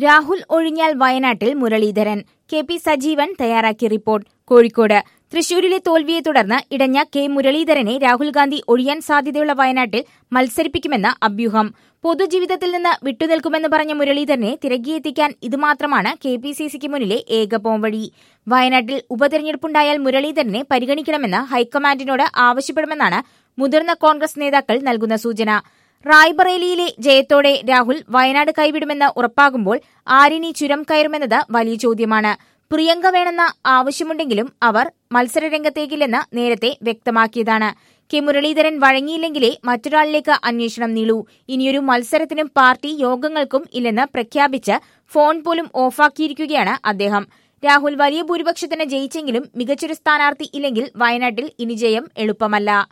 രാഹുൽ ഒഴിഞ്ഞാൽ വയനാട്ടിൽ Muraleedharan K P Sajeevan തയ്യാറാക്കിയ report Kozhikode തൃശൂരിലെ തോൽവിയെ തുടർന്ന് ഇടഞ്ഞ കെ മുരളീധരനെ രാഹുൽ ഗാന്ധി ഒഴിയാൻ സാധ്യതയുള്ള വയനാട്ടിൽ മത്സരിപ്പിക്കുമെന്ന് അഭ്യൂഹം പൊതുജീവിതത്തിൽ നിന്ന് വിട്ടുനിൽക്കുമെന്ന് പറഞ്ഞ മുരളീധരനെ തിരകിയെത്തിക്കാൻ ഇതുമാത്രമാണ് കെ പി സി സിക്ക് മുന്നിലെ ഏക പോംവഴി വയനാട്ടിൽ ഉപതെരഞ്ഞെടുപ്പുണ്ടായാൽ മുരളീധരനെ പരിഗണിക്കണമെന്ന് ഹൈക്കമാൻഡിനോട് ആവശ്യപ്പെടുമെന്നാണ് മുതിർന്ന കോൺഗ്രസ് നേതാക്കൾ നൽകുന്ന സൂചന റായ്ബറേലിയിലെ ജയത്തോടെ രാഹുൽ വയനാട് കൈവിടുമെന്ന് ഉറപ്പാകുമ്പോൾ ആരിനി ചുരം കയറുമെന്നത് വലിയ ചോദ്യമാണ് പ്രിയങ്ക വേണമെന്ന ആവശ്യമുണ്ടെങ്കിലും അവർ മത്സരരംഗത്തേക്കില്ലെന്ന് നേരത്തെ വ്യക്തമാക്കിയതാണ് കെ മുരളീധരൻ വഴങ്ങിയില്ലെങ്കിലേ മറ്റൊരാളിലേക്ക് അന്വേഷണം നീളൂ ഇനിയൊരു മത്സരത്തിനും പാർട്ടി യോഗങ്ങൾക്കും ഇല്ലെന്ന് പ്രഖ്യാപിച്ച് ഫോൺ പോലും ഓഫാക്കിയിരിക്കുകയാണ് അദ്ദേഹം രാഹുൽ വലിയ ഭൂരിപക്ഷത്തിന് ജയിച്ചെങ്കിലും മികച്ചൊരു സ്ഥാനാർത്ഥി ഇല്ലെങ്കിൽ വയനാട്ടിൽ ഇനി ജയം എളുപ്പമല്ല